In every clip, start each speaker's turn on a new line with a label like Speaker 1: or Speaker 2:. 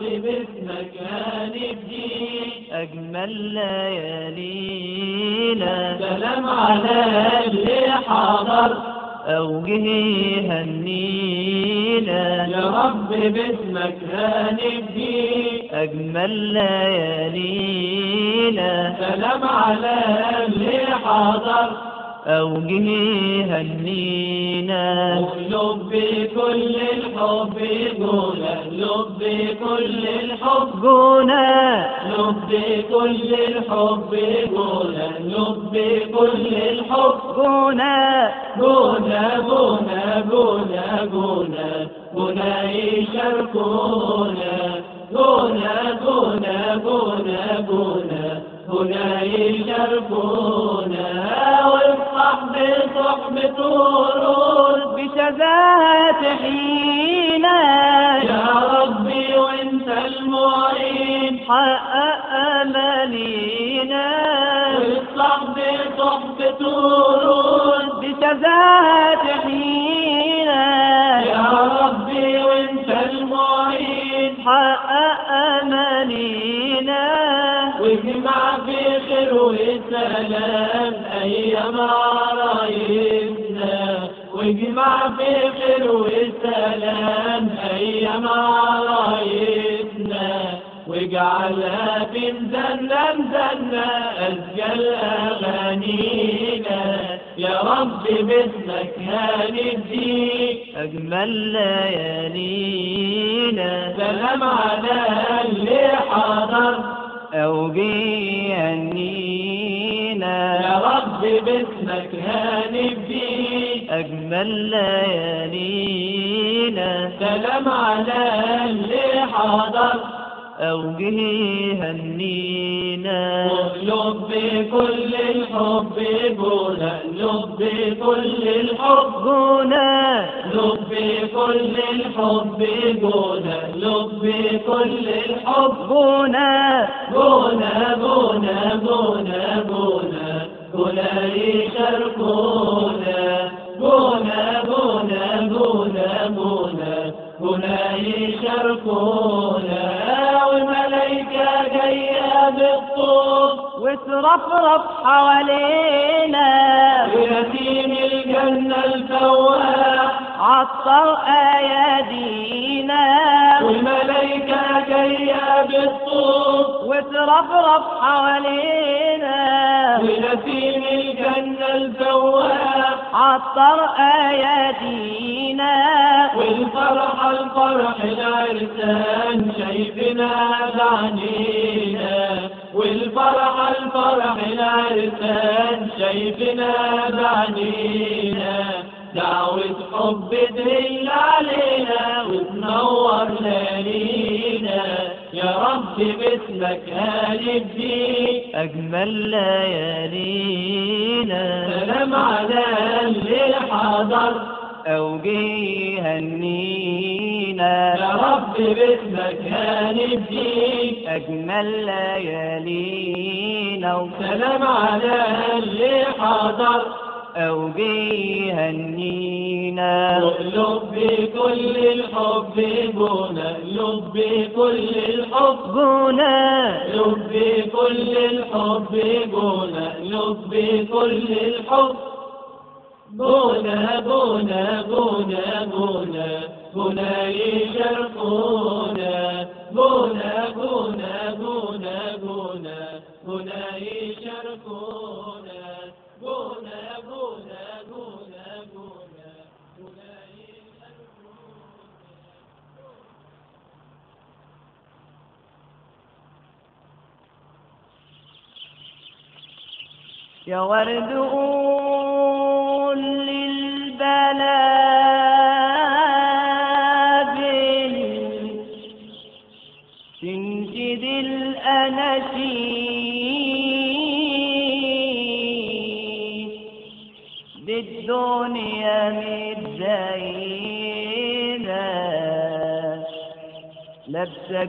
Speaker 1: باسمك هنبدي
Speaker 2: أجمل ليالينا
Speaker 1: سلام على اللي حضر
Speaker 2: أوجه هنينا
Speaker 1: يا رب باسمك هنبدي
Speaker 2: أجمل ليالينا
Speaker 1: سلام على اللي حضر
Speaker 2: أوجه هنينا
Speaker 1: قلوب بكل الحب جولا قلوب بكل الحب
Speaker 2: جونا
Speaker 1: قلوب بكل الحب جولا قلوب بكل الحب
Speaker 2: جونا
Speaker 1: جونا جونا جونا جونا جونا يشاركونا جونا جونا جونا جونا جونا يشاركونا والصحب صحبة ورود
Speaker 2: بشذاة حينا
Speaker 1: يا ربي وانت المعين
Speaker 2: حقق أمانينا
Speaker 1: والصحب صحبة ورود
Speaker 2: بشذاة حينا
Speaker 1: يا ربي وانت المعين
Speaker 2: حقق أمانينا
Speaker 1: واجمع في خير وسلام ايام عرايسنا واجمع في خير وسلام ايام عرايسنا واجعلها في مزنا مزنا ازكى الاغانينا يا رب باسمك هنديك
Speaker 2: أجمل ليالينا
Speaker 1: سلام على اللي حضر
Speaker 2: أوجي هنينا
Speaker 1: يا رب باسمك هنبدي
Speaker 2: أجمل ليالينا
Speaker 1: سلام على اللي حضر
Speaker 2: أوجه هنينا
Speaker 1: قلوب بكل الحب جونا قلوب بكل الحب
Speaker 2: جونا
Speaker 1: قلوب بكل الحب جونا قلوب بكل الحب
Speaker 2: جونا
Speaker 1: جونا جونا جونا جونا جونا يشاركونا جونا جونا جونا جونا جونا يشاركونا والملايكة جاية بالطوب
Speaker 2: وترفرف حوالينا
Speaker 1: ويتيم الجنة الفواح
Speaker 2: عطر أيادينا
Speaker 1: والملايكة جاية بالطوب
Speaker 2: وترفرف حوالينا
Speaker 1: ونسيم الجنة الفواح
Speaker 2: عطر أيادينا
Speaker 1: والفرح الفرح العرسان شايفنا بعنينا والفرح الفرح العرسان شايفنا بعنينا دعوة حب تهل علينا وتنور ليالينا يا رب باسمك هنبدي
Speaker 2: أجمل ليالينا
Speaker 1: سلام على اللي حضر
Speaker 2: أوجي هنينا
Speaker 1: يا رب باسمك هنبدي
Speaker 2: أجمل ليالينا
Speaker 1: سلام على اللي حضر
Speaker 2: أوجي هنينا
Speaker 1: وقلوب بكل الحب بونا قلوب بكل الحب
Speaker 2: جونا
Speaker 1: قلوب بكل الحب بونا قلوب بكل الحب بونا بونا بونا بونا بونا يشرقونا بونا بونا بونا بونا بونا يشرقونا بونا بونا بونا بونا بونا يشرقونا
Speaker 2: يا ورد قول للبلابل تنجد الأناشيد بالدنيا متزينة لابسة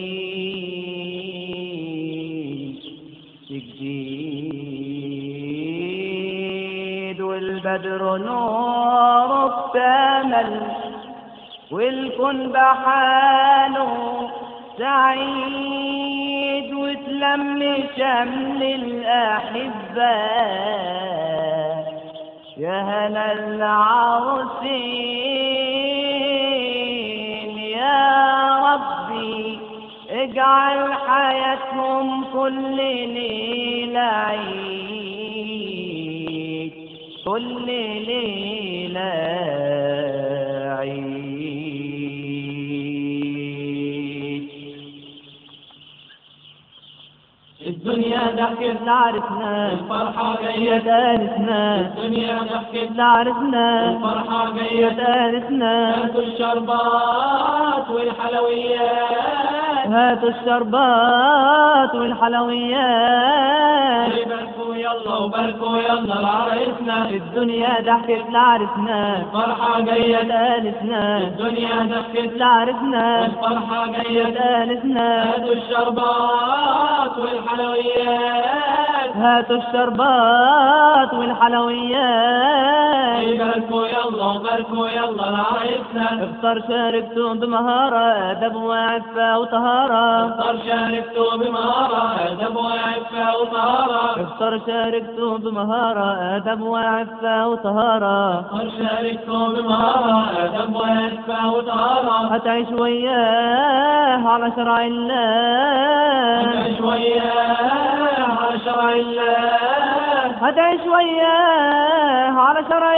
Speaker 2: جديد جديد والبدر نور التمل والكون بحاله سعيد وتلم شمل الأحبة يا هلا العروسين يا ربي اجعل حياتهم كل ليلة عيد كل ليلة عيد
Speaker 1: الدنيا ضحكت
Speaker 2: لعرفنا
Speaker 1: الفرحة
Speaker 2: يا
Speaker 1: جاية
Speaker 2: دارسنا
Speaker 1: الدنيا ضحكت
Speaker 2: لعرفنا
Speaker 1: الفرحة
Speaker 2: يا
Speaker 1: جاية
Speaker 2: دارسنا
Speaker 1: هاتوا الشربات والحلويات
Speaker 2: هاتوا الشربات والحلويات
Speaker 1: باركوا يلا وباركوا يلا لعريسنا
Speaker 2: الدنيا ضحكت لعرفنا
Speaker 1: الفرحة
Speaker 2: يا
Speaker 1: جاية
Speaker 2: دارسنا
Speaker 1: الدنيا ضحكت
Speaker 2: لعرفنا
Speaker 1: الفرحة
Speaker 2: يا
Speaker 1: جاية
Speaker 2: دارسنا
Speaker 1: هاتوا الشربات والحلويات
Speaker 2: هاتوا الشربات والحلويات
Speaker 1: باركوا يلا وباركوا يلا لعريسنا
Speaker 2: افطر شاركتم بمهارة أدب وعفة وطهارة
Speaker 1: اختار شاركتوا بمهارة أدب وعفة وطهارة
Speaker 2: افطر شاركتم بمهارة أدب وعفة وطهارة
Speaker 1: اختار شاركتوا بمهارة أدب وعفة وطهارة
Speaker 2: هتعيش وياه على شرع الله
Speaker 1: هدى شوية على شرع الله
Speaker 2: هتعيش وياه على شرع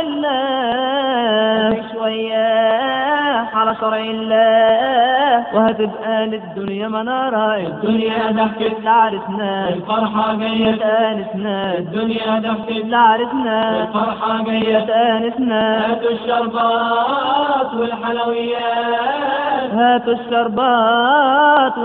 Speaker 2: الله هتعيش وياه على شرع الله وهتبقى للدنيا منارة
Speaker 1: الدنيا ضحكت
Speaker 2: لعرسنا
Speaker 1: الفرحة جاية
Speaker 2: تانسنا
Speaker 1: الدنيا ضحكت
Speaker 2: لعرسنا
Speaker 1: الفرحة جاية
Speaker 2: تانسنا
Speaker 1: هاتوا الشربات والحلويات
Speaker 2: هاتوا الشربات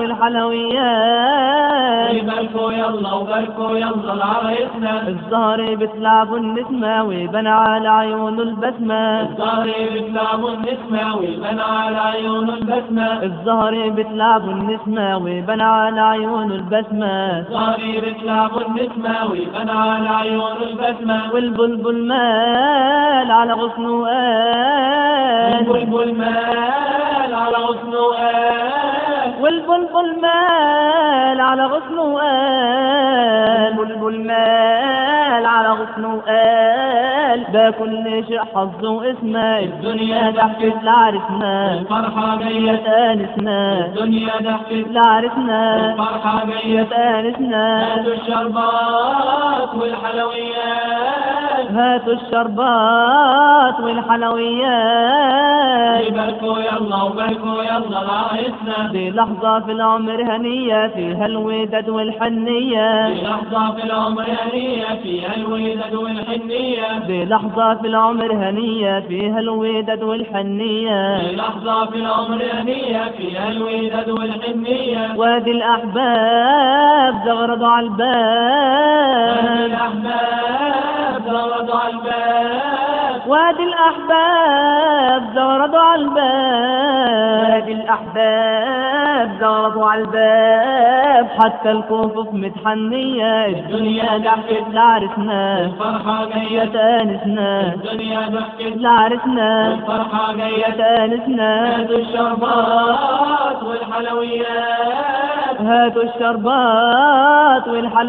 Speaker 2: والحلويات
Speaker 1: باركوا يلا وباركوا يلا لعريسنا
Speaker 2: الزهر بتلعب النسمة ويبان على عيونه البسمة
Speaker 1: الزهر بتلعبوا النسمة ويبان على عيون البسمة
Speaker 2: الزهر بتلعب النسمة ويبان على عيونه البسمة
Speaker 1: الزهر بتلعبوا النسمة ويبان على عيون البسمة
Speaker 2: والبلبل مال على غصنه قال
Speaker 1: والبلبل مال على غصنه قال
Speaker 2: والبلبل مال على غصنه قال بلبل مال على غصنه قال ده كل شيء حظه اسمه الدنيا ضحكت لعرسنا
Speaker 1: الفرحة جاية
Speaker 2: تانسنا
Speaker 1: الدنيا ضحكت
Speaker 2: لعرسنا
Speaker 1: الفرحة جاية
Speaker 2: تانسنا
Speaker 1: هاتوا الشربات والحلويات
Speaker 2: هاتوا الشربات والحلويات
Speaker 1: باركوا يلا وباركوا يلا لعريسنا
Speaker 2: دي لحظة في العمر هنية فيها الوداد والحنية
Speaker 1: في لحظة في العمر هنية فيها الوداد والحنية
Speaker 2: دي لحظة في العمر هنية فيها الوداد والحنية
Speaker 1: في لحظة في العمر هنية فيها الوداد والحنية
Speaker 2: وادي الأحباب زغرضوا على الباب
Speaker 1: الأحباب زردوا على الباب
Speaker 2: وادي الأحباب زغرضوا على الباب وادي الأحباب زغرضوا على الباب حتى الكفوف متحنية الدنيا ضحكت لعرسنا
Speaker 1: الفرحة جاية
Speaker 2: تانسنا
Speaker 1: الدنيا ضحكت
Speaker 2: لعرسنا
Speaker 1: الفرحة جاية
Speaker 2: تانسنا
Speaker 1: هاتوا الشربات والحلويات
Speaker 2: هاتوا الشربات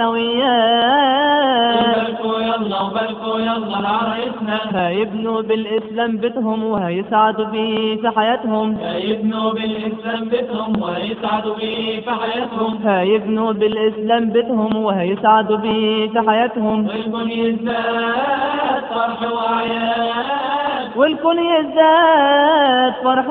Speaker 2: والحلويات
Speaker 1: باركوا يلا وباركوا يلا لعريسنا
Speaker 2: هيبنوا بالإسلام بيتهم وهيسعدوا بيه في حياتهم
Speaker 1: يبنوا بالإسلام بيتهم ويسعدوا به في حياتهم
Speaker 2: هيبنوا بالإسلام بيتهم وهيسعدوا بيه في حياتهم
Speaker 1: والكون يزداد فرح وأعياد
Speaker 2: والكون يزداد فرح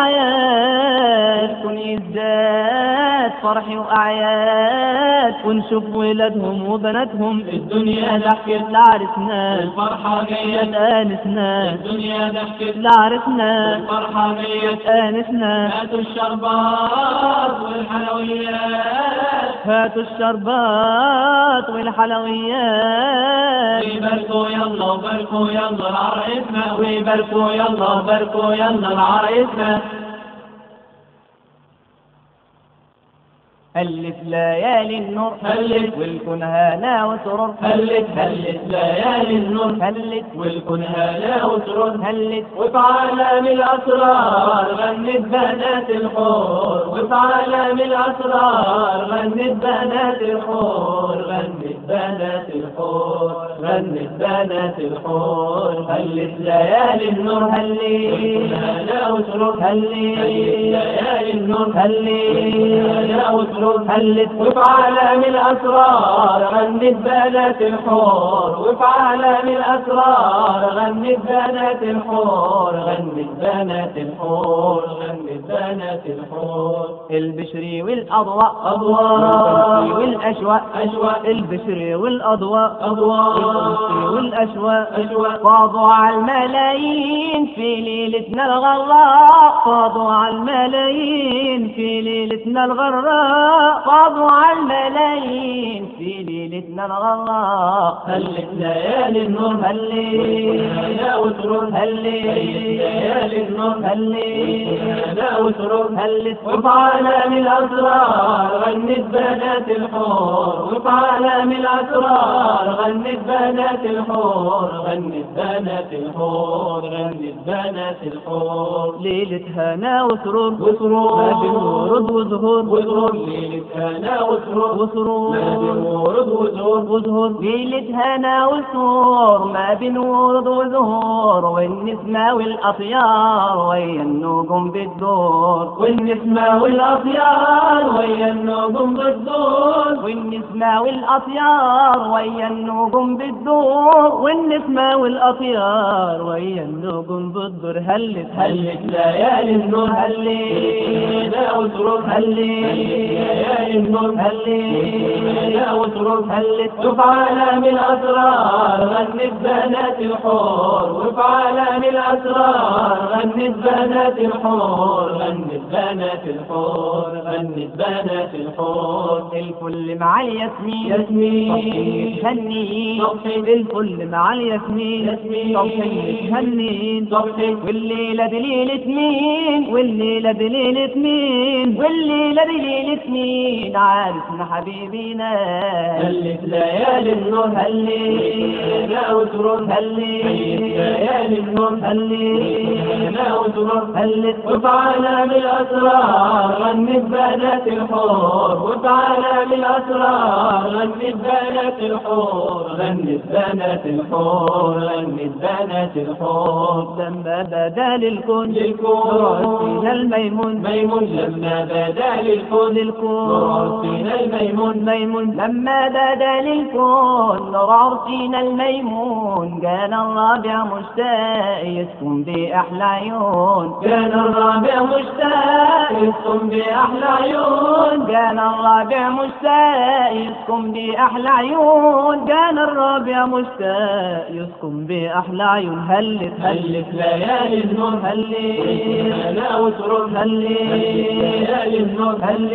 Speaker 2: وأعياد الكون يزداد فرح وأعياد ونشوف ولادهم وبناتهم الدنيا ضحكت لعرسنا
Speaker 1: الفرحة جاية
Speaker 2: تانسنا
Speaker 1: الدنيا ضحكت
Speaker 2: لعرسنا
Speaker 1: الفرحة جاية
Speaker 2: تانسنا
Speaker 1: هاتوا الشربات والحلويات
Speaker 2: هاتوا الشربات والحلويات
Speaker 1: ويباركوا يلا وباركوا يلا لعريسنا ويباركوا يلا وباركوا يلا لعريسنا
Speaker 2: هلت ليالي النور
Speaker 1: هلت
Speaker 2: والكون هنا وسرور
Speaker 1: هلت هلت ليالي النور
Speaker 2: هلت
Speaker 1: والكون هلا وسرور
Speaker 2: هلت
Speaker 1: وفي عالم الأسرار غنت بنات الحور وفي عالم الأسرار غنت بنات الحور غنت بنات الحور غنت بنات الحور هلت ليالي النور هلت هلا وسرور هلت ليالي النور هلت هلا وسرور هلت وفي عالم الأسرار غنت بنات الحور وفي عالم الأسرار غنت بنات الحور غنت بنات الحور غنت بنات الحور
Speaker 2: البشري والأضواء
Speaker 1: أضواء
Speaker 2: الأنسي والأشواء
Speaker 1: أشواء
Speaker 2: البشري والأضواء الأنسي
Speaker 1: أضواء
Speaker 2: والأشواء
Speaker 1: أشواء
Speaker 2: فاضوا على الملايين في ليلتنا الغراء فاضوا على الملايين في ليلتنا الغراء فاضوا على الملايين في ليلتنا الغراء
Speaker 1: هلت ليالي النور
Speaker 2: هلي
Speaker 1: هلا وسرور
Speaker 2: هلي
Speaker 1: ليالي النور
Speaker 2: هلي
Speaker 1: هلا وسرور
Speaker 2: هلت
Speaker 1: وفي عالم الأسرار غنت بنات الحور وفي عالم الأسرار غنت بنات الحور غنت بنات الحور غنت بنات الحور
Speaker 2: ليلة هنا وسرور
Speaker 1: وسرور
Speaker 2: ما بين ورد وزهور
Speaker 1: وسرور ليلة هنا وسرور
Speaker 2: وسرور
Speaker 1: ما بين ورد وزهور
Speaker 2: وزهور ليلة هنا وسرور ما بين ورد وزهور والنسمة والأطيار ويا النجوم بتدور
Speaker 1: والنسمة والأطيار ويا النجوم بتدور
Speaker 2: والنسمة والأطيار ويا النجوم بتدور والنسمة والأطيار ويا النجوم بتدور هلت
Speaker 1: هلت ليالي النور هلت لا وسرور هلت ليالي النور هلت لا وسرور
Speaker 2: هلت
Speaker 1: وفي عالم الأسرار غنت بنات الحور وفي عالم الأسرار غنت بنات الحور غنت بنات الحور غنت بنات الحور
Speaker 2: الفل مع الياسمين
Speaker 1: ياسمين
Speaker 2: متهنيين
Speaker 1: صبحي.
Speaker 2: الفل مع الياسمين
Speaker 1: ياسمين.
Speaker 2: صبحي متهنيين
Speaker 1: صبحي
Speaker 2: والليلة دي ليلة مين والليلة دي ليلة مين والليلة دي ليلة مين عارفنا حبيبينا
Speaker 1: هلت ليالي النور هلت لا وسرور هلت ليالي النور هلت لا وسرور
Speaker 2: هلت
Speaker 1: وفي عالم الأسرار غنت بنات الحور وفي عالم الأسرار غنت بنات الحور غنت بنات الحور غنت بنات الحور
Speaker 2: لما بدا للكون
Speaker 1: للكون
Speaker 2: رأسنا الميمون
Speaker 1: ميمون لما بدا للكون
Speaker 2: للكون
Speaker 1: رأسنا الميمون
Speaker 2: ميمون لما بدا للكون نور عرسنا الميمون كان الرابع مشتاق يسكن بأحلى عيون
Speaker 1: كان الرابع مشتاق يسكن بأحلى عيون
Speaker 2: كان الرابع مشتاق يسكن بأحلى عيون كان الرابع مشتاق يسكن بأحلى عيون هلت
Speaker 1: هلت ليالي النور
Speaker 2: هلت
Speaker 1: هلا وسرور
Speaker 2: هلت
Speaker 1: ليالي النور
Speaker 2: هلت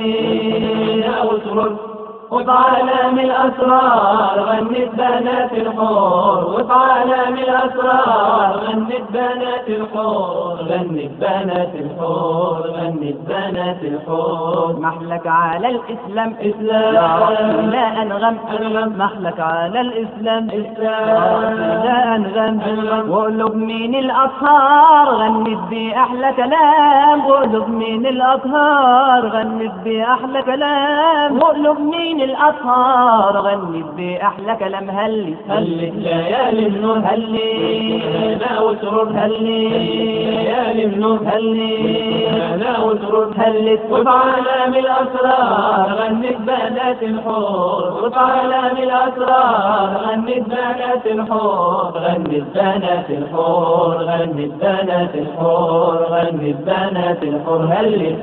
Speaker 1: هلا وسرور وفي عالم الأسرار غنت بنات الحور وفي عالم الأسرار غنت بنات الحور غنت بنات الحور غنت بنات الحور
Speaker 2: محلك على الإسلام
Speaker 1: إسلام.
Speaker 2: يا رب لا أنغم
Speaker 1: أنغم.
Speaker 2: محلك على الإسلام
Speaker 1: إسلام.
Speaker 2: يا رب لا أنغم
Speaker 1: أنغم.
Speaker 2: وقلوب من الأطهار غنت بأحلى كلام وقلوب من الأطهار غنت بأحلى كلام وقلوب من الأطهار غنت بأحلى كلام هلت
Speaker 1: هلت ليالي النور
Speaker 2: هلت
Speaker 1: هلا وسرور
Speaker 2: هلت
Speaker 1: ليالي النور
Speaker 2: هلت
Speaker 1: هلا وسرور
Speaker 2: هلت
Speaker 1: وفي عالم الأسرار غنت بنات الحور وفي عالم الأسرار غنت بنات الحور غنت بنات الحور غنت بنات الحور غنت بنات الحور هلت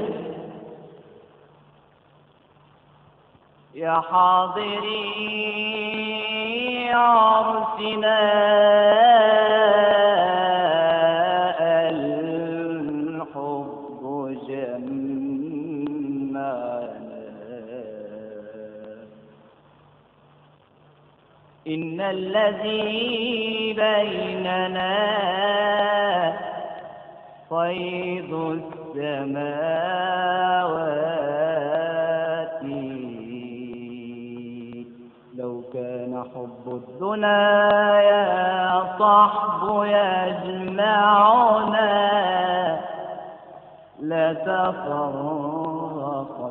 Speaker 2: يا حاضري عرسنا الحب جمعنا إن الذي بيننا صيد السماوات حب الدنا يا صحب يجمعنا لا تفرقت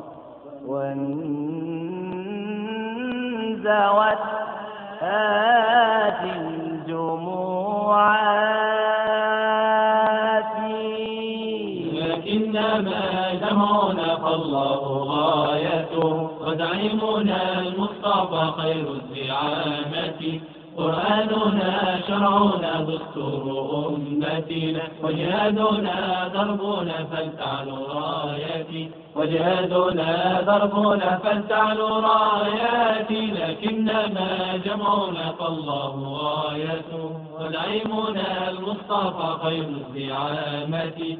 Speaker 2: وانزوت هذه الجموعات
Speaker 1: لكنما جمعنا فالله غايته ودعيمنا المصطفى خير الزعامة قرآننا شرعنا دستور أمتنا وجهادنا دربنا فلتعلو رايتي وجهادنا دربنا فلتعلو راياتي لكنما جمعنا فالله غايته ونعيمنا المصطفى خير الزعامة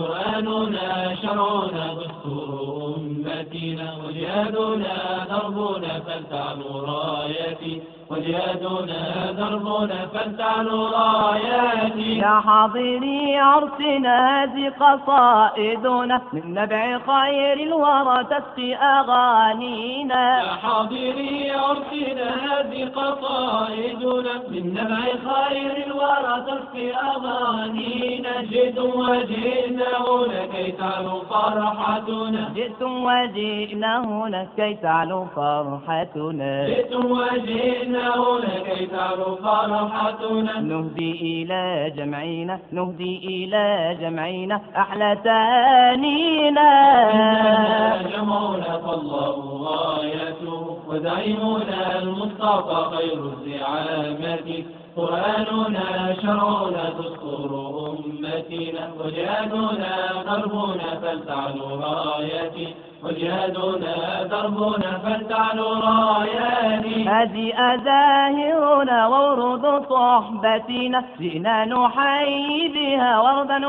Speaker 1: قرآننا شرعنا دستور أمتنا وجهادنا دربنا فلتعلو رايتي وجهادنا دربنا فلتعلو راياتي
Speaker 2: يا حاضري عرسنا هذه قصائدنا من نبع خير الورى تسقي أغانينا
Speaker 1: يا حاضري عرسنا هذه قصائدنا من نبع خير الورى تسقي أغانينا جئت وجئنا هنا كي تعلو فرحتنا
Speaker 2: جئتم وجئنا هنا كي تعلو فرحتنا
Speaker 1: جئت وجئنا هنا كي تعلو فرحتنا
Speaker 2: نهدي إلى جمعنا نهدي إلى جمعنا أحلى تانينا
Speaker 1: إننا جمعنا فالله غايته ودعيمنا المصطفى خير الزعامة قرآننا شرعنا دستور أمتنا وجهادنا دربنا فلتعلو رايتي وجهادنا دربنا فلتعلو راياتي
Speaker 2: هذه أزاهرنا وورود صحبتنا جئنا نحيي بها وردا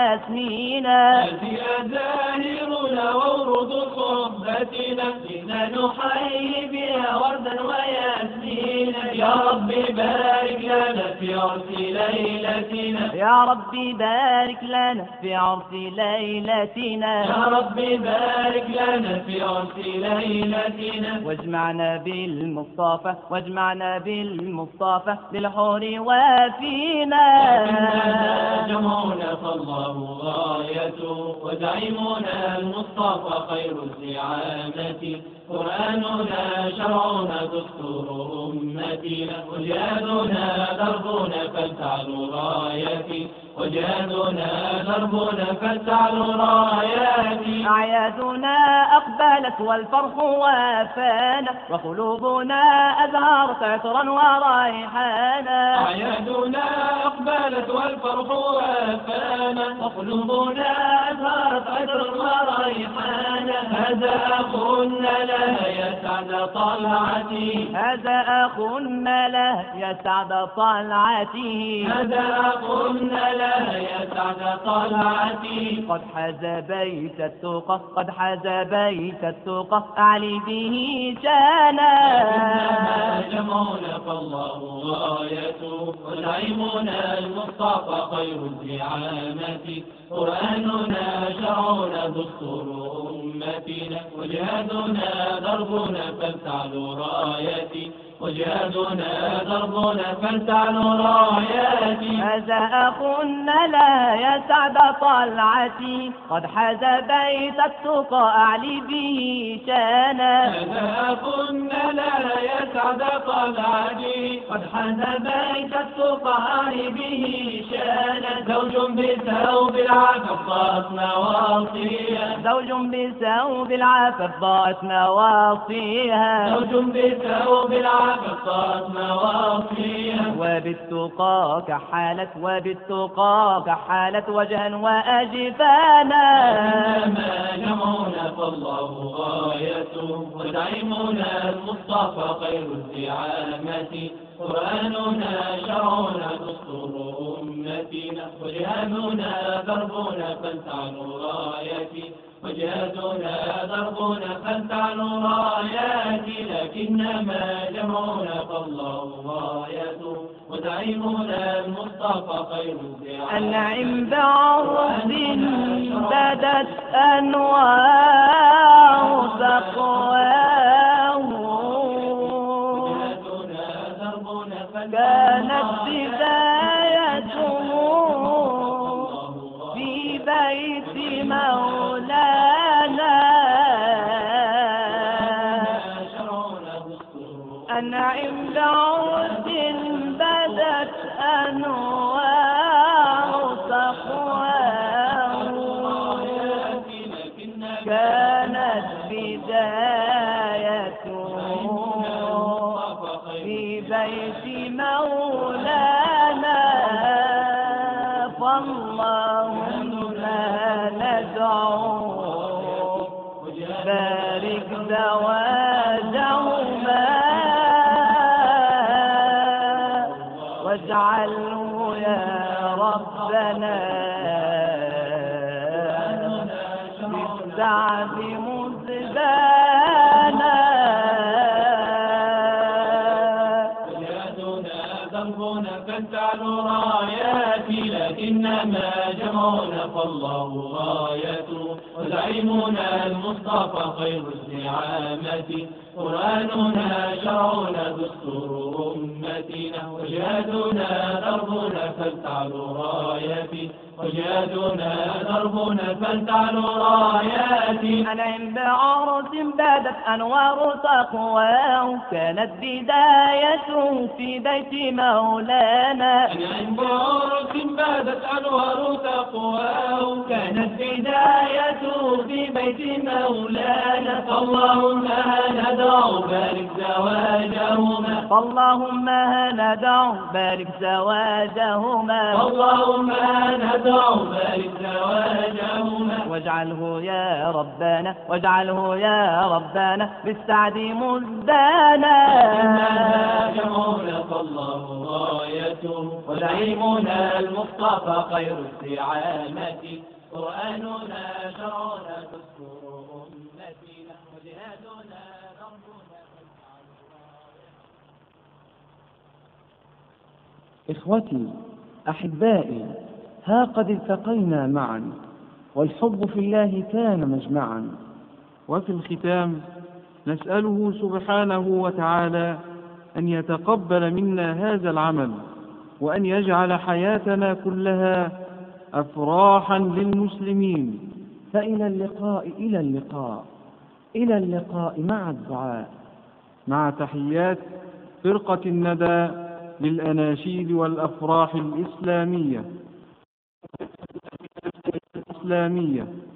Speaker 2: وياسمينا
Speaker 1: هذه أزاهرنا وورد صحبتنا جئنا نحيي بها وردا وياسمينا يا رب بارك لنا في عرس ليلتنا
Speaker 2: يا ربي بارك لنا في عرس ليلتنا
Speaker 1: يا رب بارك لنا في عرس ليلتنا
Speaker 2: واجمعنا بالمصطفى واجمعنا بالمصطفى للحور وفينا
Speaker 1: لكننا جمعنا فالله غايته ودعيمنا المصطفى خير الزعامة قرآننا شرعنا دستور أمتنا وجهادنا دربنا فلتعلو رايتي وجهادنا دربنا فلتعلو راياتي
Speaker 2: أعيادنا أقبلت والفرح وافانا وقلوبنا أزهرت عطرا وريحانا
Speaker 1: أعيادنا أقبلت والفرح وافانا وقلوبنا أزهرت عطرا وريحانا هذا أخونا لا يسعد طلعتي
Speaker 2: هذا أخ له يسعد طلعته
Speaker 1: هذا أخونا لا يسعد طلعتي
Speaker 2: قد حاز بيت التقى قد حاز بيت التقى أعلي به شانا
Speaker 1: إنما جمعنا فالله غايته ونعيمنا المصطفى خير الزعامة قرآننا شرعنا دستور أمتنا وجهادنا دربنا فلتعلو رايتي وجهادنا دربنا فلتعلو راياتي
Speaker 2: هذا أخ لا يسعد طلعتي قد حاز بيت التقى أعلي به شانا
Speaker 1: هذا كنا لا يسعد طلعتي قد حاز بيت السقار به شانا زوج بثوب العفف ضاءت نواصيها
Speaker 2: زوج بثوب العفف ضاءت نواصيها
Speaker 1: زوج بثوب العفف ضاءت نواصيها
Speaker 2: وبالتقى كحالت وبالتقى كحالت وجها وأجفانا
Speaker 1: إنما جمعنا فالله غايته ودعيمنا المصطفى خير الزعامة قرآننا شرعنا دستور أمتنا وجهادنا دربنا فلتعلو رايتي وجهادنا دربنا فلتعلو راياتي لكنما جمعنا فالله غايته ودعيمنا المصطفى خير الزعامة
Speaker 2: النعم بعرض بدت أنوار تقواه كانت بدايته في بيت مولانا أنعم بعود بدت أنوار تقواه كانت بدايته في بيت مولانا فاللهم ندعو بارك زواجهما واجعله يا ربنا بالسعد مزدانا
Speaker 1: يدنا ذنبنا فانتعلوا راياتي لكنما جمعنا فالله غايته وزعيمنا المصطفى خير الزعامة قرآننا شرعنا دستور أمتنا وجهادنا دربنا فلتعلوا رايتي وجهادنا دربنا فلتعلوا راياتي
Speaker 2: أنعم بعرس بدت أنوار تقواه كانت بدايته في بيت مولانا
Speaker 1: أنعم بعرس بدت أنوار تقواه كانت بدايته في بيت مولانا فاللهم ندعو بارك زواجهما
Speaker 2: فاللهم ندعو بارك زواجهما
Speaker 1: اللهم ندعو بارك زواجهما
Speaker 2: واجعله يا ربنا واجعله يا ربنا بالسعد مزدانا
Speaker 1: جمعنا فالله غايته وزعيمنا المصطفى خير الزعامة قرآننا شرعنا دستور أمتنا وجهادنا دربنا
Speaker 3: إخوتي أحبائي ها قد التقينا معا والحب في الله كان مجمعا
Speaker 4: وفي الختام نسأله سبحانه وتعالى أن يتقبل منا هذا العمل وأن يجعل حياتنا كلها أفراحا للمسلمين
Speaker 3: فإلى اللقاء إلى اللقاء إلى اللقاء مع الدعاء
Speaker 4: مع تحيات فرقة الندى للأناشيد والأفراح الإسلامية الإسلامية